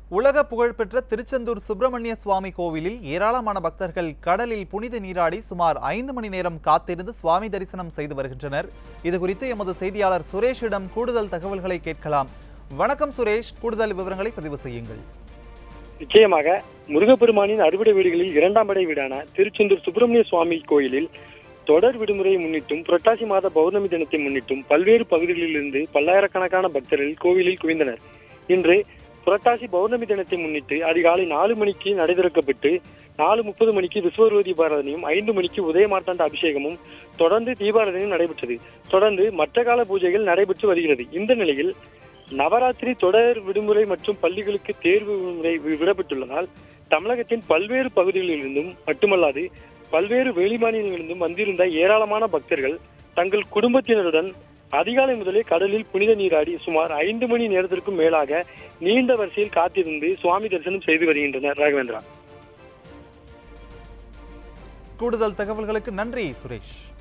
உலக புகழ்பெற்ற திருச்செந்தூர் சுப்பிரமணிய சுவாமி கோவிலில் ஏராளமான பக்தர்கள் கடலில் புனித நீராடி சுமார் ஐந்து மணி நேரம் காத்திருந்து சுவாமி தரிசனம் செய்து வருகின்றனர் இது குறித்து எமது செய்தியாளர் சுரேஷிடம் கூடுதல் தகவல்களை கேட்கலாம் வணக்கம் சுரேஷ் கூடுதல் விவரங்களை பதிவு செய்யுங்கள் நிச்சயமாக முருகப்பெருமானின் அறுவடை வீடுகளில் இரண்டாம் படை வீடான திருச்செந்தூர் சுப்பிரமணிய சுவாமி கோயிலில் தொடர் விடுமுறையை முன்னிட்டும் புரட்டாசி மாத பௌர்ணமி தினத்தை முன்னிட்டும் பல்வேறு பகுதிகளிலிருந்து பல்லாயிரக்கணக்கான பக்தர்கள் கோவிலில் குவிந்தனர் இன்று புரட்டாசி பௌர்ணமி தினத்தை முன்னிட்டு அதிகாலை நாலு மணிக்கு நடை திறக்கப்பட்டு நாலு முப்பது மணிக்கு விஸ்வரூப தீபாராதனையும் ஐந்து மணிக்கு உதயமார்த்தாண்ட அபிஷேகமும் தொடர்ந்து தீபாராதனையும் நடைபெற்றது தொடர்ந்து மற்ற கால பூஜைகள் நடைபெற்று வருகிறது இந்த நிலையில் நவராத்திரி தொடர் விடுமுறை மற்றும் பள்ளிகளுக்கு தேர்வு விடுமுறை வி- விடப்பட்டுள்ளதால் தமிழகத்தின் பல்வேறு பகுதிகளிலிருந்தும் மட்டுமல்லாது பல்வேறு வெளிமாநிலங்களிலிருந்தும் வந்திருந்த ஏராளமான பக்தர்கள் தங்கள் குடும்பத்தினருடன் அதிகாலை முதலே கடலில் புனித நீராடி சுமார் ஐந்து மணி நேரத்திற்கும் மேலாக நீண்ட வரிசையில் காத்திருந்து சுவாமி தரிசனம் செய்து வருகின்றனர் ராகவேந்திரா கூடுதல் தகவல்களுக்கு நன்றி சுரேஷ்